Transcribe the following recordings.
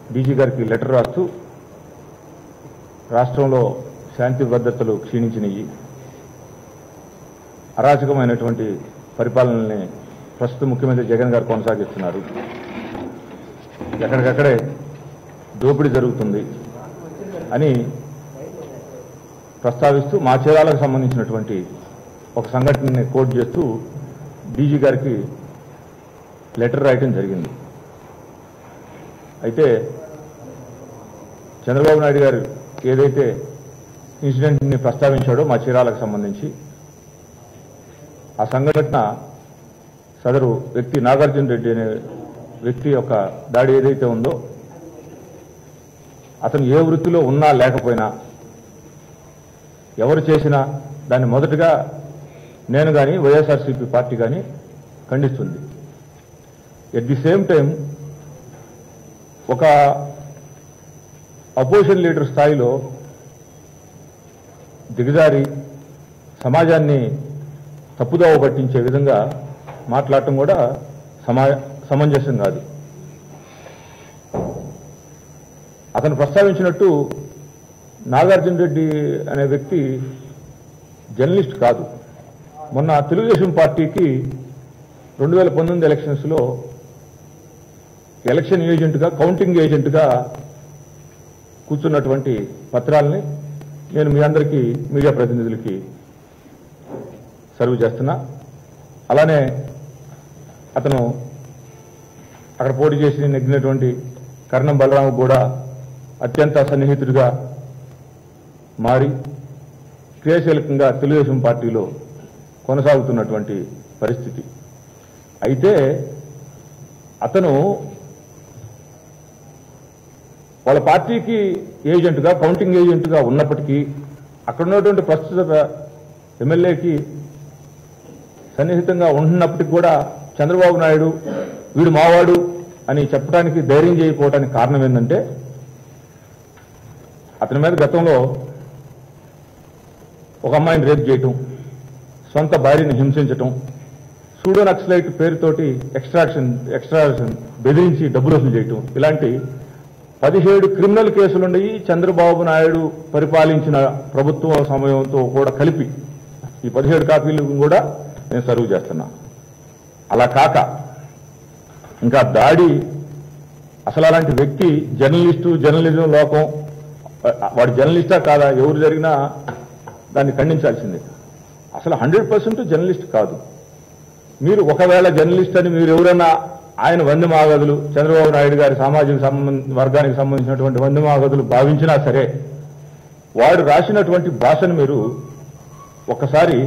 DG గారికి letter రాస్తూ రాష్ట్రంలో శాంతి భద్రతలు క్షీణించినవి అరాచకమైనటువంటి పరిపాలనని ప్రస్తుత ముఖ్యమంత్రి జగన్ గారు కొనసాగిస్తున్నారు ఎక్కడికక్కడే దోపిడీ జరుగుతుంది అని ప్రస్తావిస్తూ మా చీరాలకు సంబంధించినటువంటి ఒక సంఘటనని కోట్ చేస్తూ డీజీ గారికి లెటర్ రాయటం జరిగింది అయితే చంద్రబాబు నాయుడు గారు ఏదైతే ఇన్సిడెంట్ని ప్రస్తావించాడో మా చీరాలకు సంబంధించి ఆ సంఘటన సదరు వ్యక్తి నాగార్జున రెడ్డి అనే వ్యక్తి యొక్క దాడి ఏదైతే ఉందో అతను ఏ వృత్తిలో ఉన్నా లేకపోయినా ఎవరు చేసినా దాన్ని మొదటగా నేను కానీ వైఎస్ఆర్సీపీ పార్టీ కానీ ఖండిస్తుంది ఎట్ ది సేమ్ టైం ఒక అపోజిషన్ లీడర్ స్థాయిలో దిగజారి సమాజాన్ని తప్పుదోవ పట్టించే విధంగా మాట్లాడటం కూడా సమా సమంజసం కాదు అతను ప్రస్తావించినట్టు నాగార్జున రెడ్డి అనే వ్యక్తి జర్నలిస్ట్ కాదు మొన్న తెలుగుదేశం పార్టీకి రెండు వేల పంతొమ్మిది ఎలక్షన్స్లో ఎలక్షన్ ఏజెంట్గా కౌంటింగ్ ఏజెంట్గా కూర్చున్నటువంటి పత్రాలని నేను మీ అందరికీ మీడియా ప్రతినిధులకి సర్వ్ చేస్తున్నా అలానే అతను అక్కడ పోటీ చేసి నెగ్గినటువంటి కర్ణం బలరాము కూడా అత్యంత సన్నిహితుడిగా మారి క్రియాశీలకంగా తెలుగుదేశం పార్టీలో కొనసాగుతున్నటువంటి పరిస్థితి అయితే అతను వాళ్ళ పార్టీకి ఏజెంట్గా కౌంటింగ్ ఏజెంట్గా ఉన్నప్పటికీ అక్కడ ఉన్నటువంటి ప్రస్తుత ఎమ్మెల్యేకి సన్నిహితంగా ఉంటున్నప్పటికీ కూడా చంద్రబాబు నాయుడు వీడు మావాడు అని చెప్పడానికి ధైర్యం చేయకపోవడానికి కారణం ఏంటంటే అతని మీద గతంలో ఒక అమ్మాయిని రేప్ చేయటం సొంత భార్యని హింసించటం సూడో నక్సలైట్ పేరుతోటి ఎక్స్ట్రాక్షన్ ఎక్స్ట్రాక్షన్ బెదిరించి డబ్బులు వసూలు చేయటం ఇలాంటి పదిహేడు క్రిమినల్ కేసులున్నాయి చంద్రబాబు నాయుడు పరిపాలించిన ప్రభుత్వ సమయంతో కూడా కలిపి ఈ పదిహేడు కాపీలు కూడా నేను సర్వ్ చేస్తున్నా అలా కాక ఇంకా దాడి అసలు అలాంటి వ్యక్తి జర్నలిస్టు జర్నలిజం లోకం వాడు జర్నలిస్టా కాదా ఎవరు జరిగినా దాన్ని ఖండించాల్సిందే అసలు హండ్రెడ్ పర్సెంట్ జర్నలిస్ట్ కాదు మీరు ఒకవేళ జర్నలిస్ట్ అని మీరు ఎవరైనా ఆయన వంది మాగదులు చంద్రబాబు నాయుడు గారి సామాజిక సంబంధ వర్గానికి సంబంధించినటువంటి వంది మాగదులు భావించినా సరే వాడు రాసినటువంటి భాషను మీరు ఒకసారి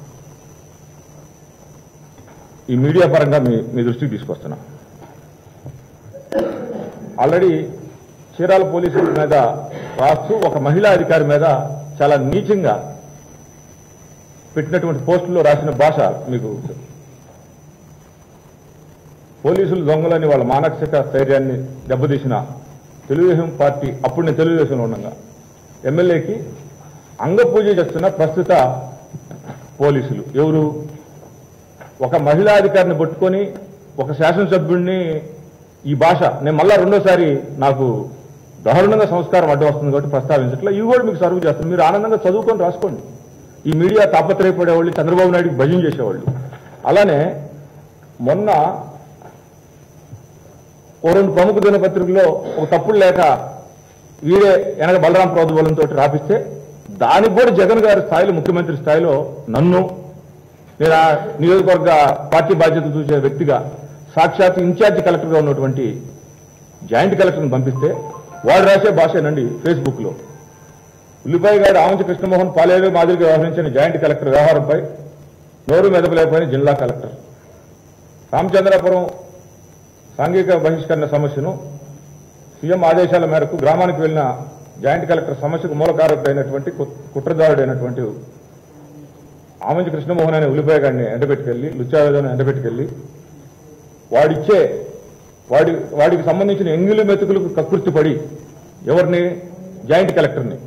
ఈ మీడియా పరంగా మీ మీ దృష్టికి తీసుకొస్తున్నా ఆల్రెడీ చీరాల పోలీసుల మీద రాస్తూ ఒక మహిళా అధికారి మీద చాలా నీచంగా పెట్టినటువంటి పోస్టుల్లో రాసిన భాష మీకు పోలీసులు దొంగలని వాళ్ళ మానసిక స్థైర్యాన్ని దెబ్బతీసిన తెలుగుదేశం పార్టీ అప్పుడు నేను తెలుగుదేశంలో ఉండగా ఎమ్మెల్యేకి అంగపూజ చేస్తున్న ప్రస్తుత పోలీసులు ఎవరు ఒక మహిళా అధికారిని పట్టుకొని ఒక శాసనసభ్యుడిని ఈ భాష నేను మళ్ళా రెండోసారి నాకు దారుణంగా సంస్కారం అడ్డు వస్తుంది కాబట్టి ప్రస్తావించట్లా ఇవి కూడా మీకు సర్వ్ చేస్తాను మీరు ఆనందంగా చదువుకొని రాసుకోండి ఈ మీడియా తాపత్రయపడేవాళ్ళు చంద్రబాబు నాయుడుకి భజన చేసేవాళ్ళు అలానే మొన్న ఓ రెండు ప్రముఖ దినపత్రికలో ఒక తప్పుడు లేక వీడే వెనక బలరాం ప్రోద్బలంతో రాపిస్తే దానికి కూడా జగన్ గారి స్థాయిలో ముఖ్యమంత్రి స్థాయిలో నన్ను నేను ఆ నియోజకవర్గ పార్టీ బాధ్యత చూసే వ్యక్తిగా సాక్షాత్ ఇన్ఛార్జి కలెక్టర్గా ఉన్నటువంటి జాయింట్ కలెక్టర్ని పంపిస్తే వాడు రాసే భాషేనండి ఫేస్బుక్ లో ఉల్లిపాయ గారు ఆమంచి కృష్ణమోహన్ పాలేరు మాదిరిగా వ్యవహరించిన జాయింట్ కలెక్టర్ వ్యవహారంపై నోరు మెదపలేకపోయిన జిల్లా కలెక్టర్ రామచంద్రాపురం సాంఘిక బహిష్కరణ సమస్యను సీఎం ఆదేశాల మేరకు గ్రామానికి వెళ్లిన జాయింట్ కలెక్టర్ సమస్యకు మూలకారకుడైనటువంటి కు- కుట్రదారుడైనటువంటి ఆమంచి కృష్ణమోహన్ అనే ఉల్లిపాయ గారిని ఎండబెట్టుకెళ్లి లుచ్చావేదను ఎండబెట్టుకెళ్లి వాడిచ్చే వాడి వాడికి సంబంధించిన ఎంగిలి మెతుకులకు కకృతి పడి ఎవరిని జాయింట్ కలెక్టర్ని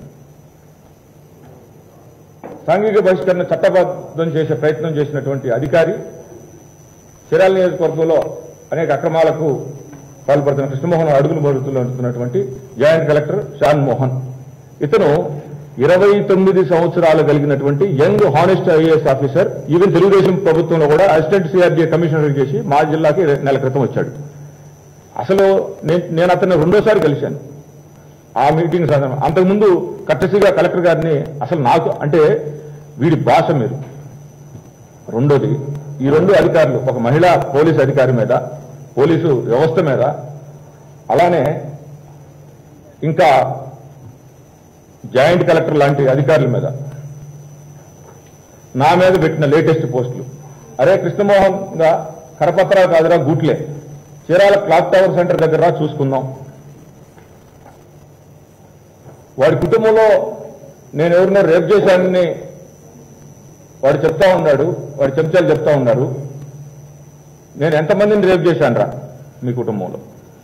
సాంఘిక బహిష్కరణ చట్టబద్ధం చేసే ప్రయత్నం చేసినటువంటి అధికారి చీరాల నియోజకవర్గంలో అనేక అక్రమాలకు పాల్పడుతున్న కృష్ణమోహన్ అడుగులు బడుతులు నడుస్తున్నటువంటి జాయింట్ కలెక్టర్ షాన్ మోహన్ ఇతను ఇరవై తొమ్మిది సంవత్సరాలు కలిగినటువంటి young honest IAS officer even Telugu Desam ప్రభుత్వంలో కూడా అసిస్టెంట్ సిఆర్డీఏ కమిషనర్ చేసి మా జిల్లాకి నెల క్రితం వచ్చాడు అసలు నేను నేను అతన్ని రెండోసారి కలిశాను ఆ మీటింగ్ సందర్భం అంతకుముందు కట్టసిగా కలెక్టర్ గారిని అసలు నాకు అంటే వీడి భాష మీరు రెండోది ఈ రెండు అధికారులు ఒక మహిళా పోలీస్ అధికారి మీద పోలీసు వ్యవస్థ మీద అలానే ఇంకా జాయింట్ కలెక్టర్ లాంటి అధికారుల మీద నా మీద పెట్టిన లేటెస్ట్ పోస్టులు అరే కృష్ణమోహన్ గా కరపత్రాలు కాదురా గూట్లే చీరాల క్లాక్ టవర్ సెంటర్ దగ్గర రా చూసుకుందాం వాడి కుటుంబంలో నేను ఎవరినో రేప్ చేశానని వాడు చెప్తా ఉన్నాడు వాడి చెంచాలు చెప్తా ఉన్నారు నేను ఎంతమందిని రేప్ చేశానురా మీ కుటుంబంలో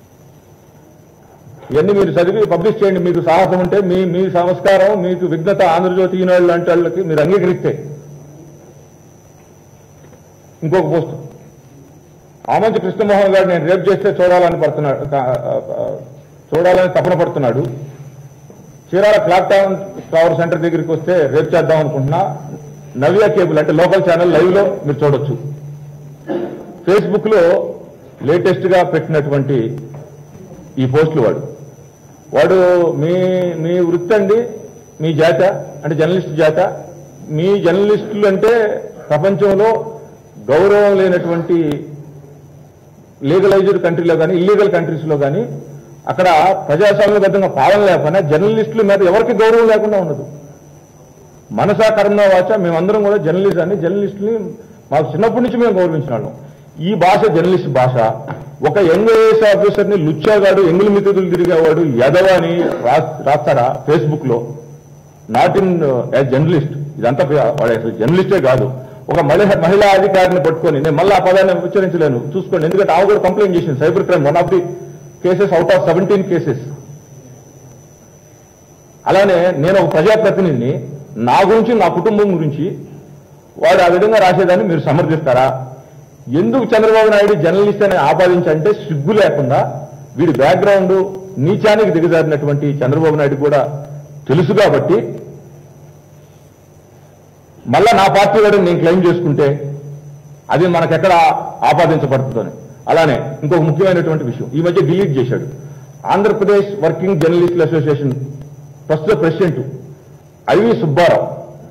ఇవన్నీ మీరు చదివి పబ్లిష్ చేయండి మీకు సాహసం ఉంటే మీ మీ సంస్కారం మీకు విఘ్నత ఆంధ్రజ్యోతి ఈనాడు లాంటి వాళ్ళకి మీరు అంగీకరిస్తే ఇంకొక పోస్ట్ ఆమంచి కృష్ణమోహన్ గారు నేను రేప్ చేస్తే చూడాలని పడుతున్నాడు కా- ఆ, ఆ, చూడాలని తపన పడుతున్నాడు Chirala clock tower tower centre దగ్గరికి వస్తే రేప్ చేద్దాం అనుకుంటున్నా నవ్య కేబుల్ అంటే లోకల్ ఛానల్ లైవ్ లో మీరు చూడొచ్చు ఫేస్బుక్ లో లేటెస్ట్ గా పెట్టినటువంటి ఈ పోస్టులు వాడు వాడు మీ మీ వృత్తి అండి మీ జాత అంటే జర్నలిస్ట్ జాత మీ జర్నలిస్టులు అంటే ప్రపంచంలో గౌరవం లేనటువంటి లీగలైజ్డ్ కంట్రీలో కానీ ఇల్లీగల్ కంట్రీస్లో కానీ అక్కడ ప్రజాస్వామ్యబద్ధంగా పాలన లేకపోయినా జర్నలిస్టుల మీద ఎవరికి గౌరవం లేకుండా ఉండదు మనసా కర్మ వాచ మేమందరం కూడా జర్నలిస్టాన్ని జర్నలిస్టుని మాకు చిన్నప్పటి నుంచి మేము గౌరవించిన వాళ్ళం ఈ భాష జర్నలిస్ట్ భాష ఒక యంగ్ ఐఏఎస్ ఆఫీసర్ ని లుచ్చాగాడు ఎంగులు మిత్రులు తిరిగేవాడు యదవ అని రా- రాస్తారా ఫేస్బుక్ లో నాట్ ఇన్ యాజ్ జర్నలిస్ట్ ఇదంతా పే- వాడు అసలు జర్నలిస్టే కాదు ఒక మహిళ మహిళా అధికారిని పట్టుకొని నేను మళ్ళీ ఆ పదాన్ని ఉచ్చరించలేను చూసుకోండి ఎందుకంటే ఆమె కూడా కంప్లైంట్ చేసింది cyber crime one of the cases out of seventeen cases అలానే నేను ఒక ప్రజాప్రతినిధిని నా గురించి నా కుటుంబం గురించి వాడు ఆ విధంగా రాసేదాన్ని మీరు సమర్థిస్తారా ఎందుకు చంద్రబాబు నాయుడు జర్నలిస్ట్ అని ఆపాదించంటే సిగ్గు లేకుండా వీడి బ్యాక్గ్రౌండ్ నీచానికి దిగజారినటువంటి చంద్రబాబు నాయుడు కూడా తెలుసు కాబట్టి మళ్ళా నా పార్టీ వాడిని నేను క్లెయిమ్ చేసుకుంటే అది మనకెక్కడ ఆపాదించబడుతుందని అలానే ఇంకొక ముఖ్యమైనటువంటి విషయం ఈ మధ్య డిలీట్ చేశాడు ఆంధ్రప్రదేశ్ వర్కింగ్ జర్నలిస్టుల అసోసియేషన్ ప్రస్తుత ప్రెసిడెంట్ ఐవి సుబ్బారావు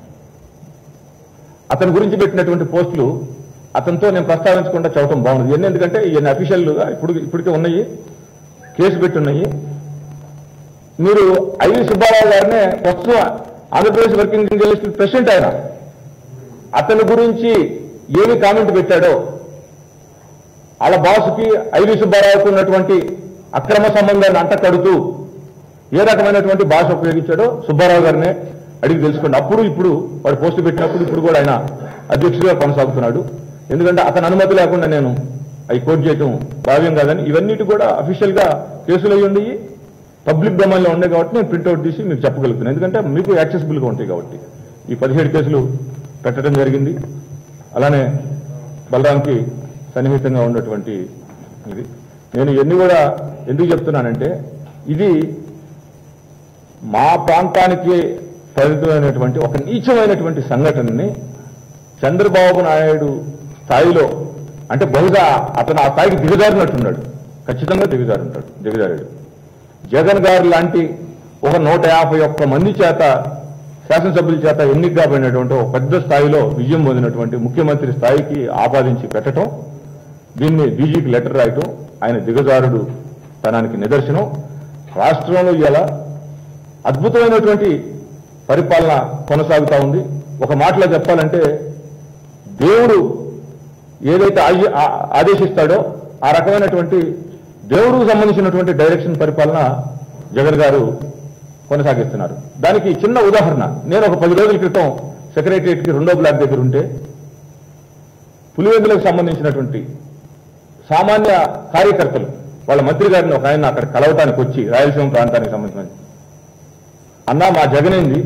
అతని గురించి పెట్టినటువంటి పోస్టులు అతనితో నేను ప్రస్తావించకుండా చదవటం బాగుంది ఇవన్నీ ఎందుకంటే ఇవన్నీ అఫీషియల్గా ఇప్పుడు ఇప్పటికే ఉన్నాయి కేసు పెట్టి ఉన్నాయి మీరు ఐవి సుబ్బారావు గారినే ప్రస్తుతం ఆంధ్రప్రదేశ్ వర్కింగ్ జర్నలిస్ట్ ప్రెసిడెంట్ ఆయన అతని గురించి ఏమి కామెంట్ పెట్టాడో వాళ్ళ బాసుకి ఐవి సుబ్బారావుకు ఉన్నటువంటి అక్రమ సంబంధాన్ని అంటకడుతూ ఏ రకమైనటువంటి భాష ఉపయోగించాడో సుబ్బారావు గారినే అడిగి తెలుసుకోండి అప్పుడు ఇప్పుడు వాడు పోస్టు పెట్టినప్పుడు ఇప్పుడు కూడా ఆయన అధ్యక్షుడిగా కొనసాగుతున్నాడు ఎందుకంటే అతని అనుమతి లేకుండా నేను అవి కోట్ చేయటం భావ్యం కాదని ఇవన్నిటి కూడా అఫీషియల్ గా కేసులు అయ్యి ఉండి పబ్లిక్ డొమైన్ లో ఉన్నాయి కాబట్టి నేను ప్రింట్అవుట్ తీసి మీకు చెప్పగలుగుతున్నాను ఎందుకంటే మీకు యాక్సెసిబుల్ గా ఉంటాయి కాబట్టి ఈ పదిహేడు కేసులు పెట్టడం జరిగింది అలానే బలరాంకి సన్నిహితంగా ఉన్నటువంటి ఇది నేను ఇవన్నీ కూడా ఎందుకు చెప్తున్నానంటే ఇది మా ప్రాంతానికి పరిమితమైనటువంటి ఒక నీచమైనటువంటి సంఘటనని చంద్రబాబు నాయుడు స్థాయిలో అంటే బహుశా అతను ఆ స్థాయికి దిగజారినట్టున్నాడు ఖచ్చితంగా దిగజారుంటాడు దిగజారాడు జగన్ గారు లాంటి ఒక నూట యాభై ఒక్క మంది చేత శాసనసభ్యుల చేత ఎన్నిక కాబడినటువంటి ఒక పెద్ద స్థాయిలో విజయం పొందినటువంటి ముఖ్యమంత్రి స్థాయికి ఆపాదించి పెట్టడం దీన్ని డీజీకి లెటర్ రాయటం ఆయన దిగజారుడు తనానికి నిదర్శనం రాష్ట్రంలో ఇలా అద్భుతమైనటువంటి పరిపాలన కొనసాగుతా ఉంది ఒక మాటలో చెప్పాలంటే దేవుడు ఏదైతే ఆయ- ఆ- ఆదేశిస్తాడో ఆ రకమైనటువంటి దేవుడికి సంబంధించినటువంటి డైరెక్షన్ పరిపాలన జగన్ గారు కొనసాగిస్తున్నారు దానికి చిన్న ఉదాహరణ నేను ఒక పది రోజుల క్రితం సెక్రటరియట్ కి రెండో బ్లాక్ దగ్గర ఉంటే పులివెందులకు సంబంధించినటువంటి సామాన్య కార్యకర్తలు వాళ్ళ మంత్రి గారిని ఒక ఆయన అక్కడ కలవటానికి వచ్చి రాయలసీమ ప్రాంతానికి సంబంధించిన అన్నా మా జగనేంది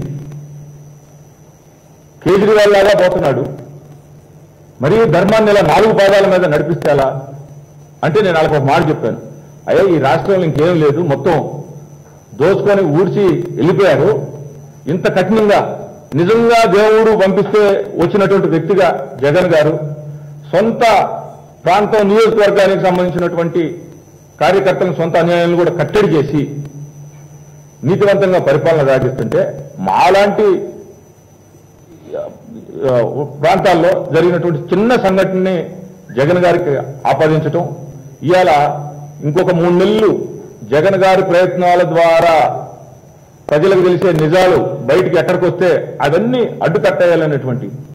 కేజ్రీవాల్ లాగా పోతున్నాడు మరియు ధర్మాన్ని ఇలా నాలుగు పాదాల మీద నడిపిస్తే ఎలా అంటే నేను వాళ్ళకి ఒక మాట చెప్పాను అయ్యా ఈ రాష్ట్రంలో ఇంకేం లేదు మొత్తం దోచుకొని ఊడ్చి వెళ్ళిపోయారు ఇంత కఠినంగా నిజంగా దేవుడు పంపిస్తే వచ్చినటువంటి వ్యక్తిగా జగన్ గారు సొంత ప్రాంతం నియోజకవర్గానికి సంబంధించినటువంటి కార్యకర్తలను సొంత అన్యాయాలను కూడా కట్టడి చేసి నీతివంతంగా పరిపాలన సాగిస్తుంటే మాలాంటి ఆ, ప్రాంతాల్లో జరిగినటువంటి చిన్న సంఘటనని జగన్ గారికి ఆపాదించటం ఇవాళ ఇంకొక మూడు నెలలు జగన్ గారి ప్రయత్నాల ద్వారా ప్రజలకు తెలిసే నిజాలు బయటికి ఎక్కడికి వస్తే అవన్నీ అడ్డుకట్టేయాలనేటువంటి